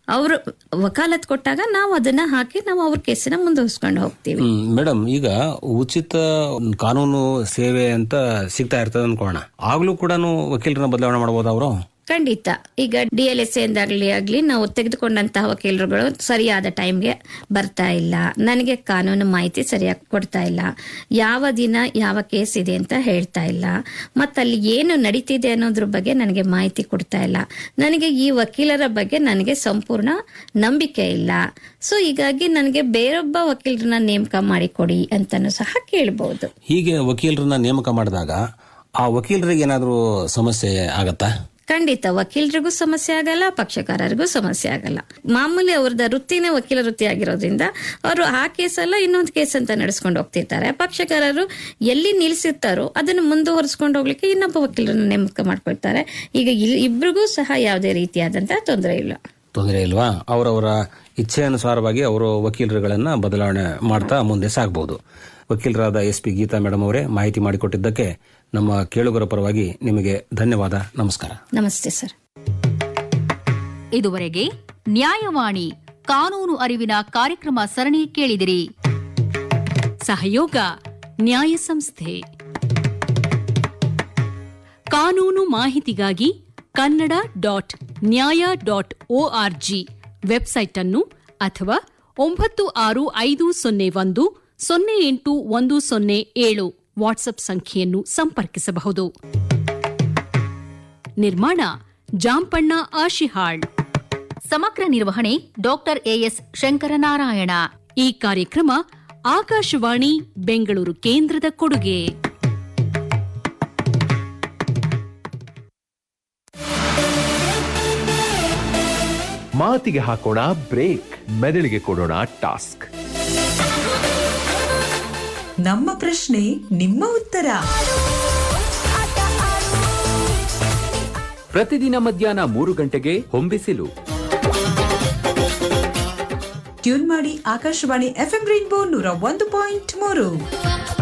ಅವರು ವಕಾಲತ್ ಕೊಟ್ಟಾಗ ನಾವು ಅದನ್ನ ಹಾಕಿ ನಾವು ಅವ್ರ ಕೇಸನ್ನ ಮುಂದುವರಿಸ್ಕೊಂಡು ಹೋಗ್ತೀವಿ ಹ್ಮ್ ಮೇಡಮ್ ಈಗ ಉಚಿತ ಕಾನೂನು ಸೇವೆ ಅಂತ ಸಿಗ್ತಾ ಇರ್ತದೆ ಅನ್ಕೋಣ ಆಗ್ಲೂ ಕೂಡ ವಕೀಲರನ್ನ ಬದಲಾವಣೆ ಮಾಡಬಹುದು ಅವರು ಖಂಡಿತ ಈಗ ಡಿ ಎಲ್ ಎಸ್ ಎಂದಾಗ್ಲಿ ಆಗ್ಲಿ ನಾವು ತೆಗೆದುಕೊಂಡಂತಹ ವಕೀಲರುಗಳು ಸರಿಯಾದ ಟೈಮ್ಗೆ ಬರ್ತಾ ಇಲ್ಲ ನನಗೆ ಕಾನೂನು ಮಾಹಿತಿ ಸರಿಯಾಗಿ ಕೊಡ್ತಾ ಇಲ್ಲ ಯಾವ ದಿನ ಯಾವ ಕೇಸ್ ಇದೆ ಅಂತ ಹೇಳ್ತಾ ಇಲ್ಲ ಮತ್ತಲ್ಲಿ ಏನು ನಡೀತಿದೆ ಅನ್ನೋದ್ರ ಬಗ್ಗೆ ನನಗೆ ಮಾಹಿತಿ ಕೊಡ್ತಾ ಇಲ್ಲ ನನಗೆ ಈ ವಕೀಲರ ಬಗ್ಗೆ ನನಗೆ ಸಂಪೂರ್ಣ ನಂಬಿಕೆ ಇಲ್ಲ ಸೊ ಹೀಗಾಗಿ ನನಗೆ ಬೇರೊಬ್ಬ ವಕೀಲರನ್ನ ನೇಮಕ ಮಾಡಿಕೊಡಿ ಅಂತಾನು ಸಹ ಕೇಳಬಹುದು ಹೀಗೆ ವಕೀಲರನ್ನ ನೇಮಕ ಮಾಡಿದಾಗ ಆ ವಕೀಲರಿಗೆ ಏನಾದ್ರೂ ಸಮಸ್ಯೆ ಆಗತ್ತಾ ಖಂಡಿತ ವಕೀಲರಿಗೂ ಸಮಸ್ಯೆ ಆಗಲ್ಲ ಪಕ್ಷಕಾರರಿಗೂ ಸಮಸ್ಯೆ ಆಗಲ್ಲ ಮಾಮೂಲಿ ಅವ್ರದ್ದು ವೃತ್ತಿನೇ ವಕೀಲ ವೃತ್ತಿ ಆಗಿರೋದ್ರಿಂದ ಅವರು ಆ ಕೇಸಲ್ಲ ಇನ್ನೊಂದು ಕೇಸ್ ಅಂತ ನಡೆಸ್ಕೊಂಡು ಹೋಗ್ತಿರ್ತಾರೆ ಪಕ್ಷಕಾರರು ಎಲ್ಲಿ ನಿಲ್ಲಿಸಿರ್ತಾರೋ ಅದನ್ನು ಮುಂದುವರಿಸ್ಕೊಂಡು ಹೋಗ್ಲಿಕ್ಕೆ ಇನ್ನೊಬ್ಬ ವಕೀಲರನ್ನ ನೇಮಕ ಮಾಡ್ಕೊಳ್ತಾರೆ ಈಗ ಇಲ್- ಇಬ್ರಿಗೂ ಸಹ ಯಾವುದೇ ರೀತಿಯಾದಂತಹ ತೊಂದರೆ ಇಲ್ಲ ತೊಂದರೆ ಇಲ್ವಾ ಅವರವರ ಇಚ್ಛೆಯನುಸಾರವಾಗಿ ಅವರು ವಕೀಲರುಗಳನ್ನ ಬದಲಾವಣೆ ಮಾಡ್ತಾ ಮುಂದೆ ಸಾಗಬಹುದು ವಕೀಲರಾದ ಎಸ್ ಪಿ ಗೀತಾ ಮೇಡಮ್ ಅವರೇ ಮಾಹಿತಿ ಮಾಡಿಕೊಟ್ಟಿದ್ದಕ್ಕೆ ನಮ್ಮ ಕೇಳುಗರ ಪರವಾಗಿ ನಿಮಗೆ ಧನ್ಯವಾದ ನಮಸ್ಕಾರ ನಮಸ್ತೆ ಸರ್ ಇದುವರೆಗೆ ನ್ಯಾಯವಾಣಿ ಕಾನೂನು ಅರಿವಿನ ಕಾರ್ಯಕ್ರಮ ಸರಣಿ ಕೇಳಿದಿರಿ ಸಹಯೋಗ ನ್ಯಾಯ ಸಂಸ್ಥೆ ಕಾನೂನು ಮಾಹಿತಿಗಾಗಿ Kannada dot Nyaya dot O R G website ಅನ್ನು ಅಥವಾ ಒಂಬತ್ತು ಆರು ಐದು ಸೊನ್ನೆ ಒಂದು ಸೊನ್ನೆ ಎಂಟು ಒಂದು ಸೊನ್ನೆ ಏಳು ವಾಟ್ಸ್ಆಪ್ ಸಂಖ್ಯೆಯನ್ನು ಸಂಪರ್ಕಿಸಬಹುದು ನಿರ್ಮಾಣ ಜಾಂಪಣ್ಣ ಆಶಿಹಾಳ್ ಸಮಗ್ರ ನಿರ್ವಹಣೆ ಡಾಕ್ಟರ್ ಎಎಸ್ ಶಂಕರನಾರಾಯಣ ಈ ಕಾರ್ಯಕ್ರಮ ಆಕಾಶವಾಣಿ ಬೆಂಗಳೂರು ಕೇಂದ್ರದ ಕೊಡುಗೆ ಮಾತಿಗೆ ಹಾಕೋಣ ಬ್ರೇಕ್ ಮೆದುಳಿಗೆ ಕೊಡೋಣ ಟಾಸ್ಕ್ ನಮ್ಮ ಪ್ರಶ್ನೆ ನಿಮ್ಮ ಉತ್ತರ ಪ್ರತಿದಿನ ಮಧ್ಯಾಹ್ನ ಮೂರು ಗಂಟೆಗೆ ಹೊಂಬಿಸಿಲು ಟ್ಯೂನ್ ಮಾಡಿ ಆಕಾಶವಾಣಿ ಎಫ್ಎಂ ರೈನ್ಬೋ ನೂರ ಒಂದು ಪಾಯಿಂಟ್ ಮೂರು